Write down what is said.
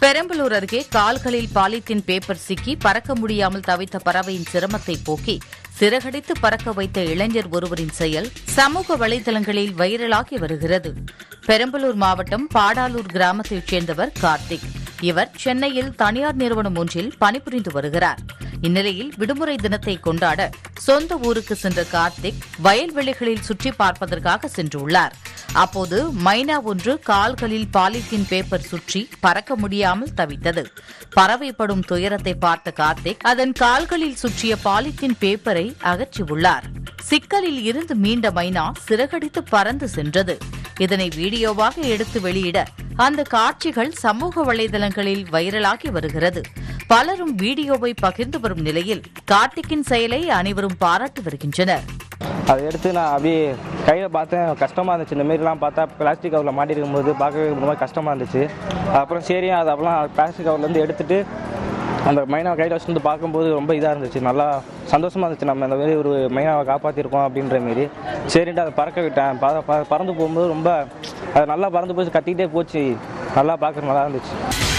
பெரம்பலூர் அருகே கால்களில் polythene paper சிக்கி பறக்க முடியாமல் தவித்த பறவையின் சிரமத்தை போக்கி சிறகடித்து பறக்க வைத்த இளைஞர் ஒருவரின் செயல் சமூக வலைதளங்களில் வைரலாகி வருகிறது பெரம்பலூர் மாவட்டம் பாடாலூர் கிராமத்தைச் சேர்ந்தவர் கார்த்திக் இவர் சென்னையில் தனியார் நிறுவனம் ஒன்றில் பணிபுரிந்து வருகிறார் இந்நிலையில் விடுமுறை தினத்தை கொண்டாட சொந்த ஊருக்கு சென்ற கார்த்திக் வயல்வெளிகளில் சுற்றி பார்ப்பதற்காக சென்றுள்ளார் அப்போது மைனா ஒன்று கால்களில் பாலித்தீன் பேப்பர் சுற்றி பறக்க முடியாமல் தவித்தது பறவைப்படும் துயரத்தை பார்த்த கார்த்திக் அதன் கால்களில் சுற்றிய பாலித்தீன் பேப்பரை அகற்றியுள்ளார் சிக்கலில் இருந்து மீண்ட மைனா சிறகடித்து பறந்து சென்றது இதனை வீடியோவாக எடுத்து வெளியிட அந்த காட்சிகள் சமூக வலைதளங்களில் வைரலாகி வருகிறது பலரும் வீடியோவை பகிர்ந்து வரும் நிலையில் கார்த்திக்கின் செயலை அனைவரும் பாராட்டி வருகின்றனர் அதை எடுத்து நான் அப்படியே கையில் பார்த்தேன் கஷ்டமாக இருந்துச்சு இந்த மாரிலாம் பார்த்தா பிளாஸ்டிக் கவரில் மாட்டிருக்கும் போது பார்க்கவே ஒரு மாதிரி கஷ்டமாக இருந்துச்சு அப்புறம் சரி அது அப்பெல்லாம் பிளாஸ்டிக் கவர்லேருந்து எடுத்துட்டு அந்த மைனாவை கையில் வச்சுட்டு பார்க்கும்போது ரொம்ப இதாக இருந்துச்சு நல்லா சந்தோஷமாக இருந்துச்சு நம்ம இந்த மாதிரி ஒரு மைனாவை காப்பாற்றிருக்கோம் அப்படின்ற மாரி சரின்ட்டு அதை பறக்க விட்டேன் பற- பற- பறந்து போகும்போது ரொம்ப அது நல்லா பறந்து போச்சு கத்திக்கிட்டே போச்சு நல்லா பார்க்குற நல்லா இருந்துச்சு